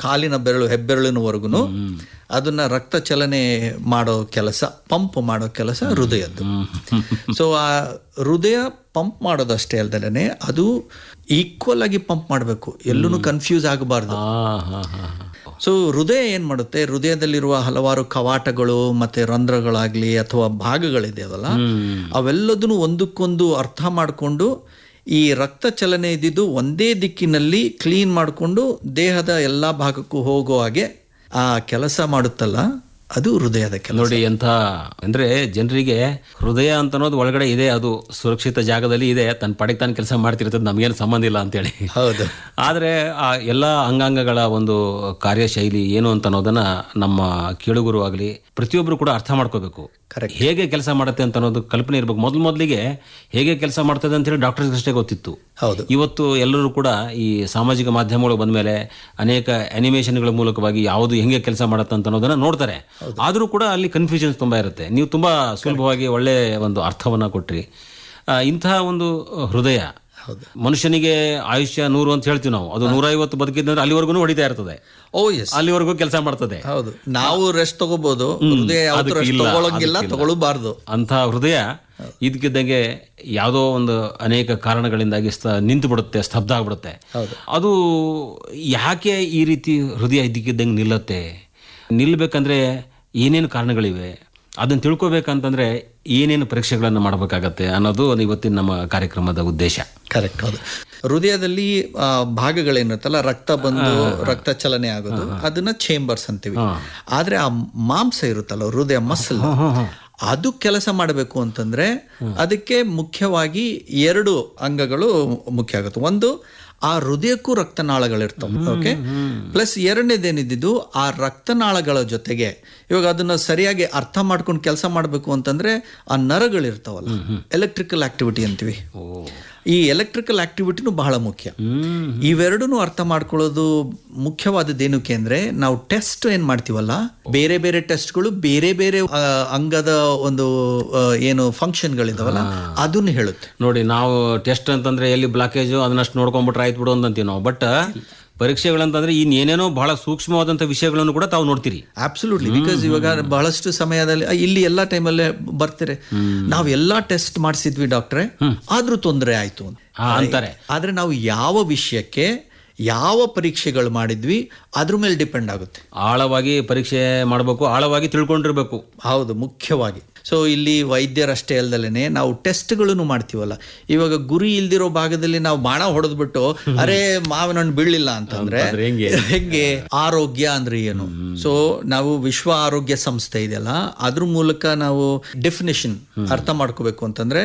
ಕಾಲಿನ ಬೆರಳು ಹೆಬ್ಬೆರಳಿನವರೆಗೂ ಅದನ್ನ ರಕ್ತ ಚಲನೆ ಮಾಡೋ ಕೆಲಸ ಪಂಪ್ ಮಾಡೋ ಕೆಲಸ ಹೃದಯದ್ದು ಸೊ ಆ ಹೃದಯ ಪಂಪ್ ಮಾಡೋದಷ್ಟೇ ಅಲ್ದಲೇ ಅದು ಈಕ್ವಲ್ ಆಗಿ ಪಂಪ್ ಮಾಡಬೇಕು ಎಲ್ಲೂ ಕನ್ಫ್ಯೂಸ್ ಆಗಬಾರ್ದು ಆ, ಹಾ, ಹಾ, ಹಾ. ಸೊ ಹೃದಯ ಏನ್ ಮಾಡುತ್ತೆ ಹೃದಯದಲ್ಲಿರುವ ಹಲವಾರು ಕವಾಟಗಳು ಮತ್ತೆ ರಂಧ್ರಗಳಾಗ್ಲಿ ಅಥವಾ ಭಾಗಗಳಿದೆಯಲ್ಲ ಅವೆಲ್ಲದನ್ನು ಒಂದಕ್ಕೊಂದು ಅರ್ಥ ಮಾಡಿಕೊಂಡು ಈ ರಕ್ತ ಚಲನೆ ಇದ್ದಿದ್ದು ಒಂದೇ ದಿಕ್ಕಿನಲ್ಲಿ ಕ್ಲೀನ್ ಮಾಡಿಕೊಂಡು ದೇಹದ ಎಲ್ಲಾ ಭಾಗಕ್ಕೂ ಹೋಗೋ ಹಾಗೆ ಆ ಕೆಲಸ ಮಾಡುತ್ತಲ್ಲ ಅದು ಹೃದಯದ ಕೆಲಸ ನೋಡಿ ಎಂಥ ಅಂದ್ರೆ ಜನರಿಗೆ ಹೃದಯ ಅಂತ ಅನ್ನೋದು ಒಳಗಡೆ ಇದೆ ಅದು ಸುರಕ್ಷಿತ ಜಾಗದಲ್ಲಿ ಇದೆ ತನ್ನ ಪಡೆಗೆ ತಾನು ಕೆಲಸ ಮಾಡ್ತಿರ್ತದೆ ನಮಗೇನು ಸಂಬಂಧ ಇಲ್ಲ ಅಂತೇಳಿ ಹೌದು ಆದರೆ ಆ ಎಲ್ಲ ಅಂಗಾಂಗಗಳ ಒಂದು ಕಾರ್ಯಶೈಲಿ ಏನು ಅಂತ ಅನ್ನೋದನ್ನ ನಮ್ಮ ಕೇಳುಗರು ಆಗಲಿ ಪ್ರತಿಯೊಬ್ಬರು ಕೂಡ ಅರ್ಥ ಮಾಡ್ಕೋಬೇಕು ಹೇಗೆ ಕೆಲಸ ಮಾಡುತ್ತೆ ಅಂತ ಅನ್ನೋದು ಕಲ್ಪನೆ ಇರಬೇಕು ಮೊದಲು ಮೊದಲಿಗೆ ಹೇಗೆ ಕೆಲಸ ಮಾಡ್ತದೆ ಅಂತ ಹೇಳಿ ಡಾಕ್ಟರ್ಸ್ ಅಷ್ಟೇ ಗೊತ್ತಿತ್ತು ಹೌದು ಇವತ್ತು ಎಲ್ಲರೂ ಕೂಡ ಈ ಸಾಮಾಜಿಕ ಮಾಧ್ಯಮಗಳು ಬಂದ ಮೇಲೆ ಅನೇಕ ಅನಿಮೇಷನ್ಗಳ ಮೂಲಕವಾಗಿ ಯಾವುದು ಹೆಂಗೆ ಕೆಲಸ ಮಾಡುತ್ತೆ ಅಂತ ಅನ್ನೋದನ್ನ ನೋಡ್ತಾರೆ ಆದರೂ ಕೂಡ ಅಲ್ಲಿ ಕನ್ಫ್ಯೂಷನ್ಸ್ ತುಂಬಾ ಇರುತ್ತೆ ನೀವು ತುಂಬಾ ಸುಲಭವಾಗಿ ಒಳ್ಳೆ ಒಂದು ಅರ್ಥವನ್ನ ಕೊಟ್ರಿ ಆ, ಇಂತಹ ಒಂದು ಹೃದಯ ಮನುಷ್ಯನಿಗೆ ಆಯುಷ್ಯ ನೂರು ಅಂತ ಹೇಳ್ತೀವಿ ನಾವು ಅದು ನೂರೈವತ್ತು ಬದುಕಿದ್ರೆ ಅಲ್ಲಿವರೆಗೂ ಹೊಡಿತಾ ಇರ್ತದೆ ಓ ಎಸ್ ಅಲ್ಲಿವರೆಗೂ ಕೆಲಸ ಮಾಡ್ತದೆ ಹೌದು ನಾವು ರೆಸ್ಟ್ ತಗೋಬಹುದು ಹೃದಯ ಯಾವತ್ತೂ ಅದಕ್ಕೆ ರೆಸ್ಟ್ ಇಲ್ಲ, ತಗೊಳಂಗಿಲ್ಲ ಅದಕ್ಕಿಲ್ಲ. ತಗೊಳ್ಬಾರ್ದು ಅಂಥ ಹೃದಯ ಇದಕ್ಕಿದ್ದಂಗೆ ಯಾವುದೋ ಒಂದು ಅನೇಕ ಕಾರಣಗಳಿಂದಾಗಿ ಸ್ಥ ನಿಂತು ಬಿಡುತ್ತೆ ಸ್ತಬ್ಧ ಆಗ್ಬಿಡುತ್ತೆ ಅದು ಯಾಕೆ ಈ ರೀತಿ ಹೃದಯ ಇದ್ದಕ್ಕಿದ್ದಂಗೆ ನಿಲ್ಲತ್ತೆ ನಿಲ್ಲಬೇಕಂದ್ರೆ ಏನೇನು ಕಾರಣಗಳಿವೆ ಅದನ್ನು ತಿಳ್ಕೊಬೇಕಂತಂದ್ರೆ ಏನೇನು ಪರೀಕ್ಷೆಗಳನ್ನು ಮಾಡಬೇಕಾಗತ್ತೆ ಅನ್ನೋದು ಇವತ್ತಿನ ನಮ್ಮ ಕಾರ್ಯಕ್ರಮದ ಉದ್ದೇಶ ಕರೆಕ್ಟ್ ಹೌದು ಹೃದಯದಲ್ಲಿ ಆ, ಭಾಗಗಳೇನಿರುತ್ತಲ್ಲ ರಕ್ತ ಬಂದು ರಕ್ತ ಚಲನೆ ಆಗೋದು ಅದನ್ನ ಚೇಂಬರ್ಸ್ ಅಂತೀವಿ ಆದ್ರೆ ಆ ಮಾಂಸ ಇರುತ್ತಲ್ಲ ಹೃದಯ ಮಸಲ್ ಅದು ಕೆಲಸ ಮಾಡಬೇಕು ಅಂತಂದ್ರೆ ಅದಕ್ಕೆ ಮುಖ್ಯವಾಗಿ ಎರಡು ಅಂಗಗಳು ಮುಖ್ಯ ಆಗುತ್ತೆ ಒಂದು ಆ ಹೃದಯಕ್ಕೂ ರಕ್ತನಾಳಗಳಿರ್ತವೆ ಓಕೆ ಪ್ಲಸ್ ಎರಡನೇದೇನಿದ್ದು ಆ ರಕ್ತನಾಳಗಳ ಜೊತೆಗೆ ಇವಾಗ ಅದನ್ನ ಸರಿಯಾಗಿ ಅರ್ಥ ಮಾಡ್ಕೊಂಡು ಕೆಲಸ ಮಾಡಬೇಕು ಅಂತಂದ್ರೆ ಆ ನರಗಳಿರ್ತಾವಲ್ಲ ಎಲೆಕ್ಟ್ರಿಕಲ್ ಆಕ್ಟಿವಿಟಿ ಅಂತೀವಿ ಈ ಎಲೆಕ್ಟ್ರಿಕಲ್ ಆಕ್ಟಿವಿಟಿನೂ ಬಹಳ ಮುಖ್ಯ ಇವೆರಡೂ ಅರ್ಥ ಮಾಡ್ಕೊಳ್ಳೋದು ಮುಖ್ಯವಾದದ್ದು ಏನಕ್ಕೆ ಅಂದ್ರೆ ನಾವು ಟೆಸ್ಟ್ ಏನ್ ಮಾಡ್ತೀವಲ್ಲ ಬೇರೆ ಬೇರೆ ಟೆಸ್ಟ್ಗಳು ಬೇರೆ ಬೇರೆ ಆ, ಅಂಗದ ಒಂದು ಆ, ಏನು ಫಂಕ್ಷನ್ಗಳಿದಾವಲ್ಲ ಅದನ್ನ ಹೇಳುತ್ತೆ ನೋಡಿ ನಾವು ಟೆಸ್ಟ್ ಅಂತಂದ್ರೆ ಎಲ್ಲಿ ಬ್ಲಾಕೇಜು ಅದನ್ನಷ್ಟು ನೋಡ್ಕೊಂಡ್ಬಿಟ್ರೆ ಆಯ್ತು ಬಿಡು ಅಂತೀವಿ ನಾವು ಬಟ್ ಪರೀಕ್ಷೆಗಳಂತಂದ್ರೆ ಇನ್ನೇನೇನೋ ಬಹಳ ಸೂಕ್ಷ್ಮವಾದಂಥ ವಿಷಯಗಳನ್ನು ಕೂಡ ತಾವು ನೋಡ್ತೀರಿ ಅಬ್ಸಲ್ಯೂಟ್ಲಿ ಬಿಕಾಸ್ ಇವಾಗ ಬಹಳಷ್ಟು ಸಮಯದಲ್ಲಿ ಆ, ಇಲ್ಲಿ ಎಲ್ಲಾ ಟೈಮಲ್ಲೇ ಬರ್ತಾರೆ ನಾವು ಎಲ್ಲಾ ಟೆಸ್ಟ್ ಮಾಡಿಸಿದ್ವಿ ಡಾಕ್ಟ್ರೆ ಆದ್ರೂ ತೊಂದರೆ ಆಯ್ತು ಅಂತ ಹಾ, ಅಂತಾರೆ ಆದ್ರೆ ನಾವು ಯಾವ ವಿಷಯಕ್ಕೆ ಯಾವ ಪರೀಕ್ಷೆಗಳು ಮಾಡಿದ್ವಿ ಅದ್ರ ಮೇಲೆ ಡಿಪೆಂಡ್ ಆಗುತ್ತೆ ಆಳವಾಗಿ ಪರೀಕ್ಷೆ ಮಾಡಬೇಕು ಆಳವಾಗಿ ತಿಳ್ಕೊಂಡಿರ್ಬೇಕು ಹೌದು ಮುಖ್ಯವಾಗಿ ಸೊ ಇಲ್ಲಿ ವೈದ್ಯರಷ್ಟೇ ಅಲ್ದಲೇನೆ ನಾವು ಟೆಸ್ಟ್ಗಳನ್ನು ಮಾಡ್ತೀವಲ್ಲ ಇವಾಗ ಗುರಿ ಇಲ್ದಿರೋ ಭಾಗದಲ್ಲಿ ನಾವು ಬಾಣ ಹೊಡೆದ್ಬಿಟ್ಟು ಅರೆ ಮಾವಿನ ಹಣ್ಣು ಬೀಳಿಲ್ಲ ಅಂತಂದ್ರೆ ಅಂತಂದ್ರೆ ಹೆಂಗೆ? ಹೆಂಗೆ ಆರೋಗ್ಯ ಅಂದ್ರೆ ಏನು ಸೊ ನಾವು ವಿಶ್ವ ಆರೋಗ್ಯ ಸಂಸ್ಥೆ ಇದೆಯಲ್ಲ ಅದ್ರ ಮೂಲಕ ನಾವು ಡೆಫಿನೇಷನ್ ಅರ್ಥ ಮಾಡ್ಕೋಬೇಕು ಅಂತಂದ್ರೆ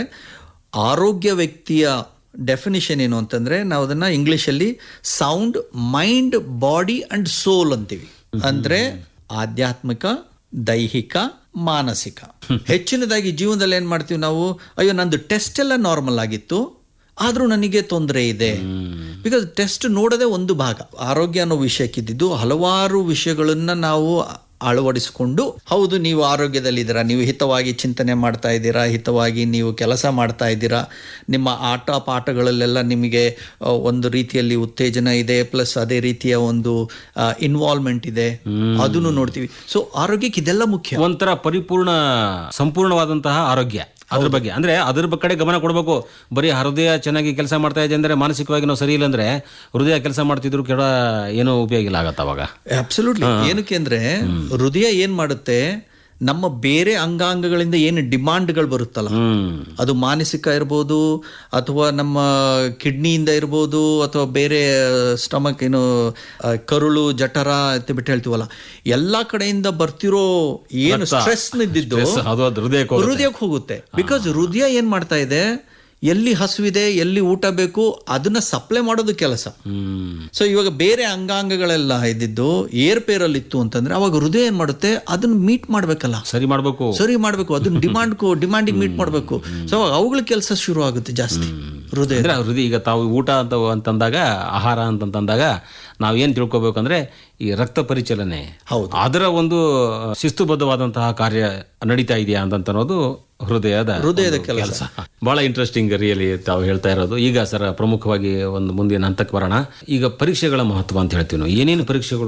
ಆರೋಗ್ಯ ವ್ಯಕ್ತಿಯ ಡೆಫಿನಿಷನ್ ಏನು ಅಂತಂದ್ರೆ ನಾವು ಅದನ್ನ ಇಂಗ್ಲಿಷಲ್ಲಿ sound mind body and soul ಅಂತೀವಿ ಅಂದ್ರೆ ಆಧ್ಯಾತ್ಮಿಕ ದೈಹಿಕ ಮಾನಸಿಕ ಹೆಚ್ಚಿನದಾಗಿ ಜೀವನದಲ್ಲಿ ಏನ್ ಮಾಡ್ತೀವಿ ನಾವು ಅಯ್ಯೋ ನಂದು ಟೆಸ್ಟ್ ಎಲ್ಲ ನಾರ್ಮಲ್ ಆಗಿತ್ತು ಆದ್ರೂ ನನಗೆ ತೊಂದರೆ ಇದೆ ಬಿಕಾಸ್ ಟೆಸ್ಟ್ ನೋಡೋದೇ ಒಂದು ಭಾಗ ಆರೋಗ್ಯ ಅನ್ನೋ ವಿಷಯಕ್ಕಿದ್ದು ಹಲವಾರು ವಿಷಯಗಳನ್ನ ನಾವು ಅಳವಡಿಸಿಕೊಂಡು ಹೌದು ನೀವು ಆರೋಗ್ಯದಲ್ಲಿದ್ದೀರಾ ನೀವು ಹಿತವಾಗಿ ಚಿಂತನೆ ಮಾಡ್ತಾ ಇದ್ದೀರಾ ಹಿತವಾಗಿ ನೀವು ಕೆಲಸ ಮಾಡ್ತಾ ಇದ್ದೀರಾ ನಿಮ್ಮ ಆಟ ಪಾಠಗಳಲ್ಲೆಲ್ಲ ನಿಮಗೆ ಆ, ಒಂದು ರೀತಿಯಲ್ಲಿ ಉತ್ತೇಜನ ಇದೆ ಪ್ಲಸ್ ಅದೇ ರೀತಿಯ ಒಂದು ಇನ್ವಾಲ್ವ್ಮೆಂಟ್ ಇದೆ ಅದನ್ನು ನೋಡ್ತೀವಿ ಸೊ ಆರೋಗ್ಯಕ್ಕೆ ಇದೆಲ್ಲ ಮುಖ್ಯ ಒಂಥರ ಪರಿಪೂರ್ಣ ಸಂಪೂರ್ಣವಾದಂತಹ ಆರೋಗ್ಯ ಅದ್ರ ಬಗ್ಗೆ ಅಂದ್ರೆ ಅದ್ರ ಬ- ಕಡೆ ಗಮನ ಕೊಡಬೇಕು ಬರೀ ಹೃದಯ ಚೆನ್ನಾಗಿ ಕೆಲಸ ಮಾಡ್ತಾ ಇದೆ ಅಂದ್ರೆ ಮಾನಸಿಕವಾಗಿ ನಾವು ಸರಿ ಇಲ್ಲ ಅಂದ್ರೆ ಹೃದಯ ಕೆಲಸ ಮಾಡ್ತಿದ್ರು ಕೆಡ ಏನೋ ಉಪಯೋಗ ಇಲ್ಲ ಆಗತ್ತ ಅವಾಗ ಅಬ್ಸಲ್ಯೂಟ್ಲಿ ಏನಕ್ಕೆ ಅಂದ್ರೆ ಹೃದಯ ಏನ್ ಮಾಡುತ್ತೆ ನಮ್ಮ ಬೇರೆ ಅಂಗಾಂಗಗಳಿಂದ ಏನು ಡಿಮಾಂಡ್ಗಳು ಬರುತ್ತಲ್ಲ ಹ್ಮ್ ಅದು ಮಾನಸಿಕ ಇರ್ಬೋದು ಅಥವಾ ನಮ್ಮ ಕಿಡ್ನಿಯಿಂದ ಇರ್ಬೋದು ಅಥವಾ ಬೇರೆ ಸ್ಟಮಕ್ ಏನು ಆ, ಕರುಳು ಜಠರ ಅಂತ ಬಿಟ್ಟು ಹೇಳ್ತೀವಲ್ಲ ಎಲ್ಲಾ ಕಡೆಯಿಂದ ಬರ್ತಿರೋ ಏನು ಸ್ಟ್ರೆಸ್ ಇದ್ದಿದ್ದು Stress, ಅದು ಅದು ಹೃದಯಕ್ಕೆ ಹೋಗುತ್ತೆ. ಹೃದಯಕ್ಕೆ ಹೋಗುತ್ತೆ ಬಿಕಾಸ್ ಹೃದಯ ಏನ್ ಮಾಡ್ತಾ ಇದೆ ಎಲ್ಲಿ ಹಸುವಿದೆ ಎಲ್ಲಿ ಊಟ ಬೇಕು ಅದನ್ನ ಸಪ್ಲೈ ಮಾಡೋದು ಕೆಲಸ ಹ್ಮ್ ಸೊ ಇವಾಗ ಬೇರೆ ಅಂಗಾಂಗಗಳೆಲ್ಲ ಇದ್ದಿದ್ದು ಏರ್ಪೇರಲ್ಲಿ ಇತ್ತು ಅಂತಂದ್ರೆ ಅವಾಗ ಹೃದಯ ಏನ್ ಮಾಡುತ್ತೆ ಅದನ್ನ ಮೀಟ್ ಮಾಡ್ಬೇಕಲ್ಲ ಸರಿ ಮಾಡ್ಬೇಕು ಸರಿ ಮಾಡ್ಬೇಕು ಅದನ್ನ ಡಿಮಾಂಡ್ ಡಿಮಾಂಡಿಗೆ ಮೀಟ್ ಮಾಡ್ಬೇಕು ಸೊ ಅವುಗಳ ಕೆಲಸ ಶುರು ಆಗುತ್ತೆ ಜಾಸ್ತಿ ಹೃದಯ ಅಂದ್ರೆ ಹೃದಯ ಈಗ ತಾವು ಊಟ ಅಂತ ಅಂತಂದಾಗ ಆಹಾರ ಅಂತಂದಾಗ ನಾವೇನ್ ತಿಳ್ಕೊಬೇಕಂದ್ರೆ ಈ ರಕ್ತ ಪರಿಚಲನೆ ಹೌದು. ಅದರ ಒಂದು ಶಿಸ್ತುಬದ್ಧವಾದಂತಹ ಕಾರ್ಯ ನಡೀತಾ ಇದೆಯಾ ಅಂತ ಅನ್ನೋದು ಹೃದಯದ ಹೃದಯದ ಒಂದು ಕೆಲಸ ಬಹಳ ಇಂಟ್ರೆಸ್ಟಿಂಗ್ ರಿಯಲಿ ತಾವು ಹೇಳ್ತಾ ಇರೋದು ಈಗ ಸರ್ ಪ್ರಮುಖವಾಗಿ ಒಂದು ಮುಂದಿನ ಹಂತಕ್ಕೆ ಬರೋಣ ಈಗ ಪರೀಕ್ಷೆಗಳ ಮಹತ್ವ ಅಂತ ಹೇಳ್ತೀವಿ ನಾವು ಏನೇನು ಪರೀಕ್ಷೆಗಳು